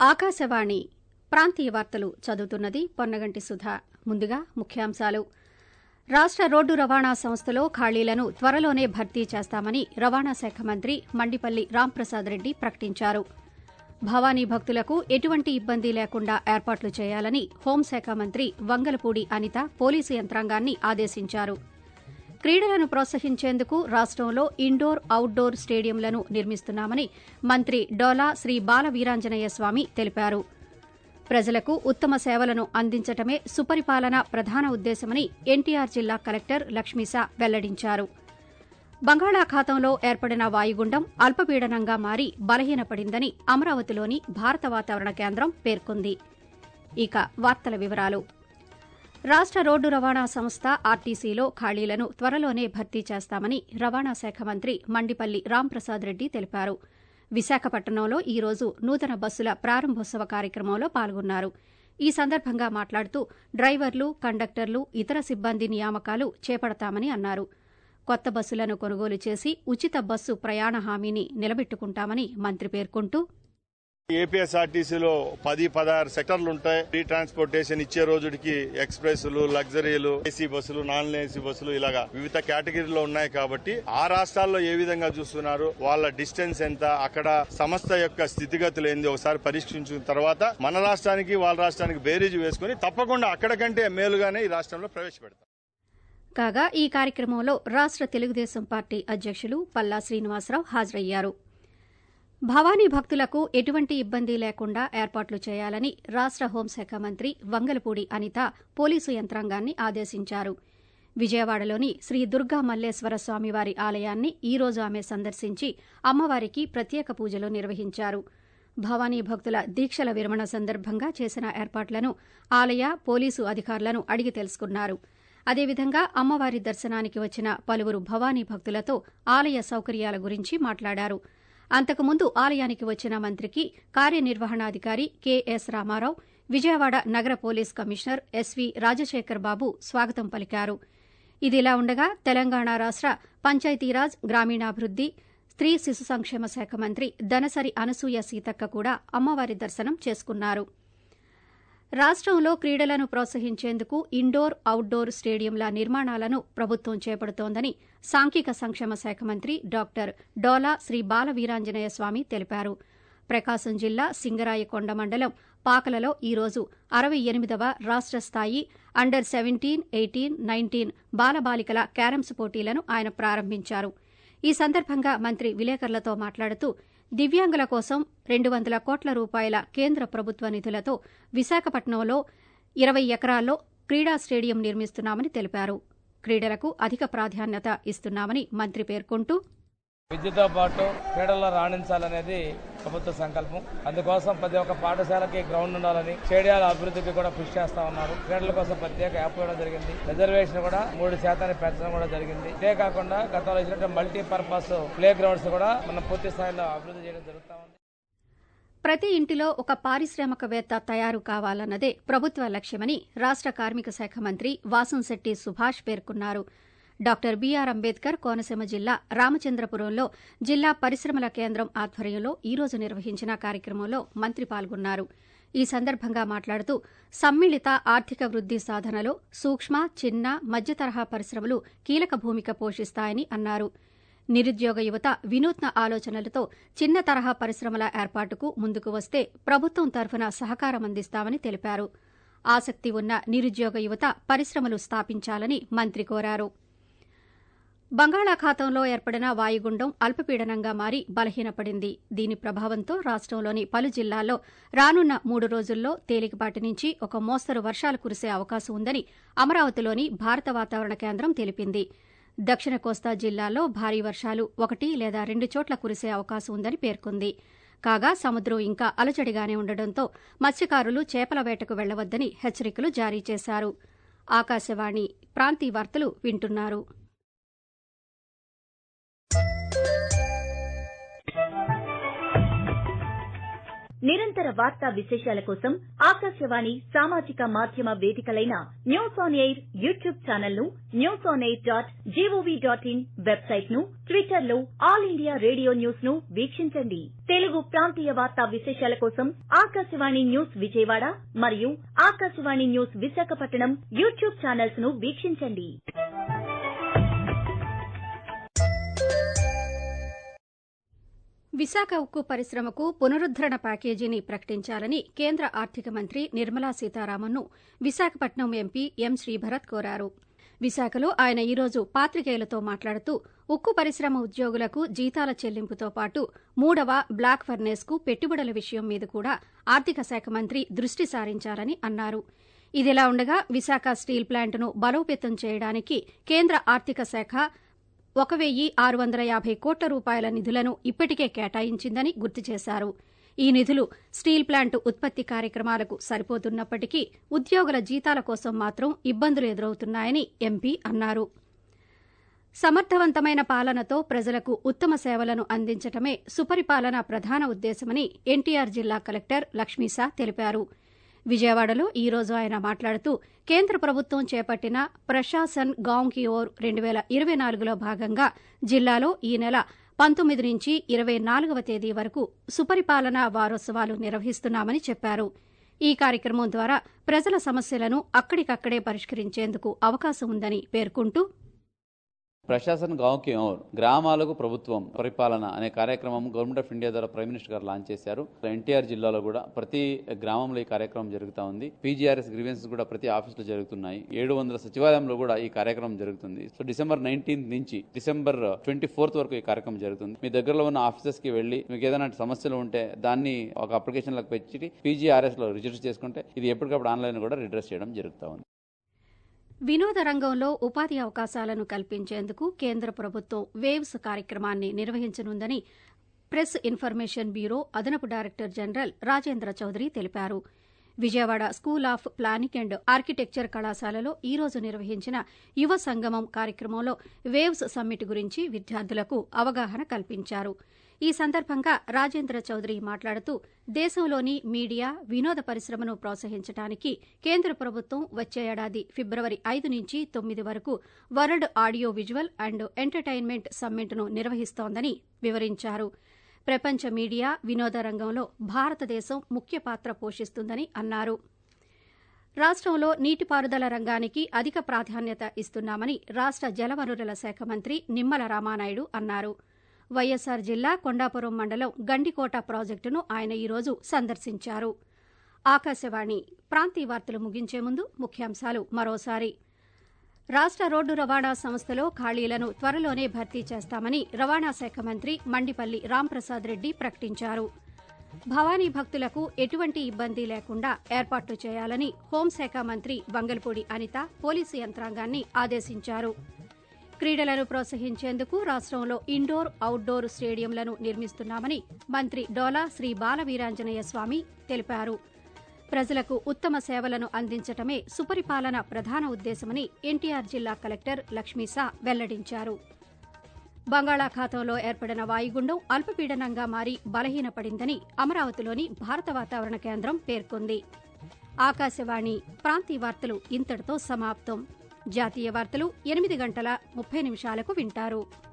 ఆకాశవాణి ప్రాంతీయ వార్తలు చదువుతున్నది పొన్నగంటి సుధ ముందుగా ముఖ్యాంశాలు రాష్ట రోడ్డు రవాణా సంస్థలో ఖాళీలను త్వరలోనే భర్తీ చేస్తామని రవాణా శాఖ మంత్రి మండిపల్లి రాంప్రసాద్ రెడ్డి ప్రకటించారు భవానీ భక్తులకు ఎటువంటి ఇబ్బంది లేకుండా ఏర్పాట్లు చేయాలని హోంశాఖ మంత్రి వంగలపూడి అనిత పోలీసు యంత్రాంగాన్ని ఆదేశించారు క్రీడలను ప్రోత్సహించేందుకు రాష్టంలో ఇండోర్ అవుట్డోర్ స్టేడియంలను నిర్మిస్తున్నామని మంత్రి డోలా శ్రీ బాల వీరాంజనేయ స్వామి తెలిపారు ప్రజలకు ఉత్తమ సేవలను అందించటమే సుపరిపాలన ప్రధాన ఉద్దేశమని ఎన్టీఆర్ జిల్లా కలెక్టర్ లక్ష్మీశా వెల్లడించారు బంగాళాఖాతంలో ఏర్పడిన వాయుగుండం అల్పపీడనంగా మారి బలహీనపడిందని అమరావతిలోని భారత వాతావరణ కేంద్రం పేర్కొంది ఇక వార్తల వివరాలు రాష్ట రోడ్డు రవాణా సంస్థ ఆర్టీసీలో ఖాళీలను త్వరలోనే భర్తీ చేస్తామని రవాణా శాఖ మంత్రి మండిపల్లి రాంప్రసాద్ రెడ్డి తెలిపారు విశాఖపట్నంలో ఈ రోజు నూతన బస్సుల ప్రారంభోత్సవ కార్యక్రమంలో పాల్గొన్నారు ఈ సందర్భంగా మాట్లాడుతూ డ్రైవర్లు కండక్టర్లు ఇతర సిబ్బంది నియామకాలు చేపడతామని అన్నారు కొత్త బస్సులను కొనుగోలు చేసి ఉచిత బస్సు ప్రయాణ హామీని నిలబెట్టుకుంటామని మంత్రి పేర్కొంటూ ఏపీఎస్ఆర్టీసీలో పది పదహారు సెక్టర్లు ఉంటాయి ఫ్రీ ట్రాన్స్పోర్టేషన్ ఇచ్చే రోజుకి ఎక్స్ప్రెస్లు లగ్జరీలు ఏసీ బస్సులు నాన్ ఏసీ బస్సులు ఇలాగా వివిధ కేటగిరీలో ఉన్నాయి కాబట్టి ఆ రాష్ట్రాల్లో ఏ విధంగా చూస్తున్నారు వాళ్ళ డిస్టెన్స్ ఎంత అక్కడ సంస్థ యొక్క స్థితిగతులు ఏంది ఒకసారి పరీక్షించిన తర్వాత మన రాష్ట్రానికి వాళ్ళ రాష్ట్రానికి బేరీజు వేసుకుని తప్పకుండా అక్కడ కంటే మేలుగానే ఈ రాష్ట్రంలో ప్రవేశపెడతాం కాగా ఈ కార్యక్రమంలో రాష్ట తెలుగుదేశం పార్టీ అధ్యకులు పల్లా శ్రీనివాసరావు హాజరయ్యారు భవానీ భక్తులకు ఎటువంటి ఇబ్బంది లేకుండా ఏర్పాట్లు చేయాలని రాష్ట హోంశాఖ మంత్రి వంగలపూడి అనిత పోలీసు యంత్రాంగాన్ని ఆదేశించారు విజయవాడలోని శ్రీ దుర్గా మల్లేశ్వర స్వామివారి ఆలయాన్ని ఈ రోజు ఆమె సందర్శించి అమ్మవారికి ప్రత్యేక పూజలు నిర్వహించారు భవానీ భక్తుల దీక్షల విరమణ సందర్భంగా చేసిన ఏర్పాట్లను ఆలయ పోలీసు అధికారులను అడిగి తెలుసుకున్నారు అదేవిధంగా అమ్మవారి దర్శనానికి వచ్చిన పలువురు భవానీ భక్తులతో ఆలయ సౌకర్యాల గురించి మాట్లాడారు అంతకుముందు ఆలయానికి వచ్చిన మంత్రికి కార్యనిర్వహణాధికారి కెఎస్ రామారావు విజయవాడ నగర police commissioner SV Rajasekhar Babu స్వాగతం పలికారు ఇదిలా ఉండగా తెలంగాణ రాష్ట పంచాయతీరాజ్ గ్రామీణాభివృద్ది స్త్రీ శిశు సంక్షేమ శాఖ మంత్రి దనసరి అనసూయ సీతక్క కూడా అమ్మవారి దర్శనం చేసుకున్నారు రాష్టంలో క్రీడలను ప్రోత్సహించేందుకు ఇండోర్ అవుట్డోర్ స్టేడియంల నిర్మాణాలను ప్రభుత్వం చేపడుతోందని సాంఘిక సంక్షేమ శాఖ మంత్రి డాక్టర్ డోలా శ్రీ బాల వీరాంజనేయ స్వామి తెలిపారు ప్రకాశం జిల్లా సింగరాయకొండ మండలం పాకలలో ఈ రోజు అరవై ఎనిమిదవ రాష్ట స్థాయి అండర్ సెవెంటీన్ ఎయిటీన్ నైన్టీన్ బాలబాలికల క్యారమ్స్ పోటీలను ఆయన ప్రారంభించారు ఈ సందర్భంగా మంత్రి విలేకరులతో మాట్లాడుతూ దివ్యాంగుల కోసం రెండు వందల కోట్ల రూపాయల కేంద్ర ప్రభుత్వ నిధులతో విశాఖపట్నంలో ఇరవై ఎకరాల్లో క్రీడా స్టేడియం నిర్మిస్తున్నామని తెలిపారు క్రీడలకు అధిక ప్రాధాన్యత ఇస్తున్నామని మంత్రి పేర్కొంటూ విద్యతో పాటు క్రీడల్లో రాణించాలనేది ప్రభుత్వ సంకల్పం అందుకోసం ప్రతి ఒక్క పాఠశాలకి గ్రౌండ్ ఉండాలని స్టేడియాల అభివృద్ధికి కూడా కృషి చేస్తా ఉన్నారు క్రీడల కోసం ప్రత్యేక యాప్ కూడా జరిగింది రిజర్వేషన్ కూడా మూడు శాతాన్ని పెంచడం కూడా జరిగింది ఇదే కాకుండా గతంలో ఇచ్చినటువంటి మల్టీపర్పస్ ప్లే గ్రౌండ్స్ కూడా మనం పూర్తి స్థాయిలో అభివృద్ధి చేయడం జరుగుతా ఉంది ప్రతి ఇంటిలో ఒక పారిశ్రామికవేత్త తయారు కావాలన్నదే ప్రభుత్వ లక్ష్యమని రాష్ట కార్మిక శాఖ మంత్రి వాసంశెట్టి సుభాష్ పేర్కొన్నారు డాక్టర్ బీఆర్ అంబేద్కర్ కోనసీమ జిల్లా రామచంద్రపురంలో జిల్లా పరిశ్రమల కేంద్రం ఆధ్వర్యంలో ఈ రోజు నిర్వహించిన కార్యక్రమంలో మంత్రి పాల్గొన్నారు ఈ సందర్భంగా మాట్లాడుతూ సమ్మిళిత ఆర్థిక వృద్ది సాధనలో సూక్ష్మ చిన్న మధ్య తరహా పరిశ్రమలు కీలక భూమిక పోషిస్తాయని అన్నారు నిరుద్యోగ యువత వినూత్న ఆలోచనలతో చిన్న తరహా పరిశ్రమల ఏర్పాటుకు ముందుకు వస్తే ప్రభుత్వం తరఫున సహకారం అందిస్తామని తెలిపారు ఆసక్తి ఉన్న నిరుద్యోగ యువత పరిశ్రమలు స్థాపించాలని మంత్రి కోరారు బంగాళాఖాతంలో ఏర్పడిన వాయుగుండం అల్పపీడనంగా మారి బలహీనపడింది దీని ప్రభావంతో రాష్టంలోని పలు జిల్లాల్లో రానున్న మూడు రోజుల్లో తేలికపాటి నుంచి ఒక మోస్తరు వర్షాలు కురిసే అవకాశం ఉందని అమరావతిలోని భారత వాతావరణ కేంద్రం తెలిపింది దక్షిణ కోస్తా జిల్లాల్లో భారీ వర్షాలు ఒకటి లేదా రెండు చోట్ల కురిసే అవకాశం ఉందని పేర్కొంది కాగా సముద్రం ఇంకా అలజడిగానే ఉండడంతో మత్స్యకారులు చేపల వేటకు వెళ్లవద్దని హెచ్చరికలు జారీ చేశారు ఆకాశవాణి ప్రాంతీయ వార్తలు వింటున్నారు నిరంతర వార్తా విశేషాల కోసం ఆకాశవాణి సామాజిక మాధ్యమ వేదికలైన news on air YouTube channel ను news on air dot G O V dot in website ను ట్విట్టర్ లో ఆల్ ఇండియా రేడియో న్యూస్ ను వీక్షించండి తెలుగు ప్రాంతీయ వార్తా విశేషాల కోసం ఆకాశవాణి న్యూస్ విజయవాడ మరియు Akashvani news Visakhapatnam YouTube channels ను వీక్షించండి విశాఖ ఉక్కు పరిశ్రమకు పునరుద్దరణ ప్యాకేజీని ప్రకటించాలని కేంద్ర ఆర్థిక మంత్రి నిర్మలా సీతారామన్ను విశాఖపట్నం ఎంపీ ఎం శ్రీభరత్ కోరారు విశాఖలో ఆయన ఈరోజు పాత్రికేయులతో మాట్లాడుతూ ఉక్కు పరిశ్రమ ఉద్యోగులకు జీతాల చెల్లింపుతో పాటు మూడవ బ్లాక్ ఫర్నేస్కు పెట్టుబడుల విషయం మీద కూడా ఆర్థిక శాఖ మంత్రి దృష్టి సారించాలని అన్నారు ఇదిలా ఉండగా విశాఖ స్టీల్ ప్లాంట్ను బలోపేతం చేయడానికి కేంద్ర ఆర్థిక శాఖ ఒక వెయ్యి ఆరు వందల యాభై కోట్ల రూపాయల నిధులను ఇప్పటికే కేటాయించిందని గుర్తు చేశారు ఈ నిధులు స్టీల్ ప్లాంట్ ఉత్పత్తి కార్యక్రమాలకు సరిపోతున్నప్పటికీ ఉద్యోగుల జీతాల కోసం మాత్రం ఇబ్బందులు ఎదురవుతున్నాయని ఎంపీ అన్నారు సమర్థవంతమైన పాలనతో ప్రజలకు ఉత్తమ సేవలను అందించటమే సుపరిపాలన ప్రధాన ఉద్దేశమని ఎన్టీఆర్ జిల్లా కలెక్టర్ లక్ష్మీసా తెలిపారు విజయవాడలో ఈ రోజు ఆయన మాట్లాడుతూ కేంద్ర ప్రభుత్వం చేపట్టిన ప్రశాసన్ గాంవ్ కి ఓర్ రెండు వేల ఇరవై నాలుగులో భాగంగా జిల్లాలో ఈ నెల పంతొమ్మిది నుంచి ఇరవై నాలుగవ తేదీ వరకు సుపరిపాలనా వారోత్సవాలు నిర్వహిస్తున్నామని చెప్పారు ఈ కార్యక్రమం ద్వారా ప్రజల సమస్యలను అక్కడికక్కడే పరిష్కరించేందుకు అవకాశం ఉందని పేర్కొంటూ ప్రశాసన్ గావ్ కి ఓర్ గ్రామాలకు ప్రభుత్వం పరిపాలన అనే కార్యక్రమం గవర్నమెంట్ ఆఫ్ ఇండియా ద్వారా ప్రైమ్ మినిస్టర్ గారు లాంచ్ చేశారు ఎన్టీఆర్ జిల్లాలో కూడా ప్రతి గ్రామంలో ఈ కార్యక్రమం జరుగుతా ఉంది పీజీఆర్ఎస్ గ్రీవెన్సెస్ కూడా ప్రతి ఆఫీస్ లో జరుగుతున్నాయి ఏడు వందల సచివాలయంలో కూడా ఈ కార్యక్రమం జరుగుతుంది సో డిసెంబర్ నైన్టీన్త్ నుంచి డిసెంబర్ ట్వంటీ ఫోర్త్ వరకు ఈ కార్యక్రమం జరుగుతుంది మీ దగ్గరలో ఉన్న ఆఫీసెస్ కి వెళ్లి మీకు ఏదైనా సమస్యలు ఉంటే దాన్ని ఒక అప్లికేషన్ లకు పెట్టి పీజీఆర్ఎస్ లో రిజిస్టర్ చేసుకుంటే ఇది ఎప్పటికప్పుడు ఆన్లైన్ కూడా రిడ్రెస్ చేయడం జరుగుతా ఉంది వినోద రంగంలో ఉపాధి అవకాశాలను కల్పించేందుకు కేంద్ర ప్రభుత్వం వేవ్స్ కార్యక్రమాన్ని నిర్వహించనుందని ప్రెస్ ఇన్ఫర్మేషన్ బ్యూరో అదనపు డైరెక్టర్ జనరల్ రాజేంద్ర చౌదరి తెలిపారు Vijayawada school of planning and architecture కళాశాలలో ఈ రోజు నిర్వహించిన యువ సంగమం కార్యక్రమంలో వేవ్స్ సమ్మిట్ గురించి విద్యార్థులకు అవగాహన కల్పించారు ఈ సందర్భంగా రాజేంద్ర చౌదరి మాట్లాడుతూ దేశంలోని మీడియా వినోద పరిశ్రమను ప్రోత్సహించడానికి కేంద్ర ప్రభుత్వం వచ్చే ఏడాది ఫిబ్రవరి ఐదు నుంచి తొమ్మిది వరకు world audio visual and entertainment సమ్మిట్ను నిర్వహిస్తోందని వివరించారు ప్రపంచ మీడియా వినోద రంగంలో భారతదేశం ముఖ్య పాత్ర పోషిస్తుందని అన్నారు రాష్టంలో నీటిపారుదల రంగానికి అధిక ప్రాధాన్యత ఇస్తున్నామని రాష్ట జలవనరుల శాఖ మంత్రి నిమ్మల రామానాయుడు అన్నారు వైఎస్సార్ జిల్లా కొండాపురం మండలం గండికోట ప్రాజెక్టును ఆయన ఈరోజు సందర్శించారు ఆకాశవాణి ప్రాంతీయ వార్తలు ముగించే ముందు ముఖ్యాంశాలు మరోసారి రాష్ట రోడ్డు రవాణా సంస్థలో ఖాళీలను త్వరలోనే భర్తీ చేస్తామని రవాణా శాఖ మంత్రి మండిపల్లి రాంప్రసాద్ రెడ్డి ప్రకటించారు భవానీ భక్తులకు ఎటువంటి ఇబ్బంది లేకుండా ఏర్పాట్లు చేయాలని హోంశాఖ మంత్రి బంగల్పూడి అనిత పోలీసు యంత్రాంగాన్ని ఆదేశించారు క్రీడలను ప్రోత్సహించేందుకు రాష్టంలో ఇండోర్ అవుట్డోర్ స్టేడియంలను నిర్మిస్తున్నామని మంత్రి డోలా శ్రీ బాలవీరాంజనేయ స్వామి తెలిపారు ప్రజలకు ఉత్తమ సేవలను అందించటమే సుపరిపాలన ప్రధాన ఉద్దేశమని ఎన్టీఆర్ జిల్లా కలెక్టర్ లక్ష్మీసా వెల్లడించారు బంగాళాఖాతంలో ఏర్పడిన వాయుగుండం అల్పపీడనంగా మారి బలహీనపడిందని అమరావతిలోని భారత వాతావరణ కేంద్రం పేర్కొంది ఆకాశవాణి ప్రాంతీయ వార్తలు ఇంతటితో సమాప్తం జాతీయ వార్తలు ఎనిమిది గంటల ముప్పై నిమిషాలకు వింటారు